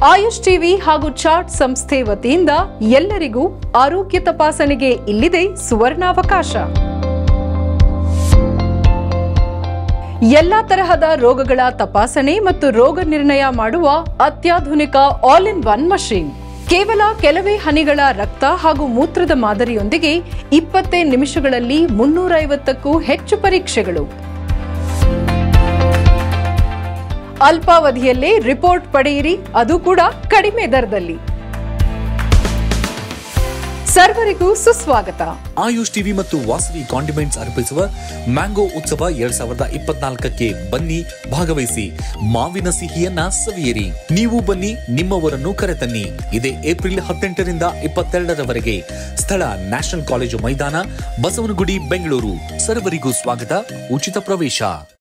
AYUSH TV ಹಾಗೂ chart ಸಂಸ್ಥೆ ವತಿಯಿಂದ ಎಲ್ಲರಿಗೂ ಆರೋಗ್ಯ ತಪಾಸಣೆಗೆ ಇಲ್ಲಿದೆ ಸುವರ್ಣಾವಕಾಶ ಎಲ್ಲಾ ತರಹದ ರೋಗಗಳ ತಪಾಸಣೆ ಮತ್ತು ರೋಗ ನಿರ್ಣಯ ಮಾಡುವ ಅತ್ಯಾಧುನಿಕ ಆಲ್ ಇನ್ ಒನ್ ಮಷೀನ್ ಕೇವಲ ಕೆಲವೇ ಹನಿಗಳ ರಕ್ತ ಹಾಗೂ ಮೂತ್ರದ ಮಾದರಿಯೊಂದಿಗೆ ಇಪ್ಪತ್ತೇ ನಿಮಿಷಗಳಲ್ಲಿ ಮುನ್ನೂರೈವತ್ತಕ್ಕೂ ಹೆಚ್ಚು ಪರೀಕ್ಷೆಗಳು ಅಲ್ಪಾವಧಿಯಲ್ಲೇ ರಿಪೋರ್ಟ್ ಪಡೆಯಿರಿ ಅದು ಕೂಡ ಕಡಿಮೆ ದರದಲ್ಲಿ ಸರ್ವರಿಗೂ ಸುಸ್ವಾಗತ ಆಯುಷ್ ಟಿವಿ ಮತ್ತು ವಾಸವಿ ಕಾಂಡಿಮೆಂಟ್ಸ್ ಅರ್ಪಿಸುವ ಮ್ಯಾಂಗೋ ಉತ್ಸವ ಎರಡ್ ಸಾವಿರದ ಇಪ್ಪತ್ನಾಲ್ಕಕ್ಕೆ ಬನ್ನಿ ಭಾಗವಹಿಸಿ ಮಾವಿನ ಸಿಹಿಯನ್ನ ಸವಿಯಿರಿ ನೀವು ಬನ್ನಿ ನಿಮ್ಮವರನ್ನು ಕರೆತನ್ನಿ ಇದೇ ಏಪ್ರಿಲ್ ಹದಿನೆಂಟರಿಂದ ಇಪ್ಪತ್ತೆರಡರವರೆಗೆ ಸ್ಥಳ ನ್ಯಾಷನಲ್ ಕಾಲೇಜು ಮೈದಾನ ಬಸವನಗುಡಿ ಬೆಂಗಳೂರು ಸರ್ವರಿಗೂ ಸ್ವಾಗತ ಉಚಿತ ಪ್ರವೇಶ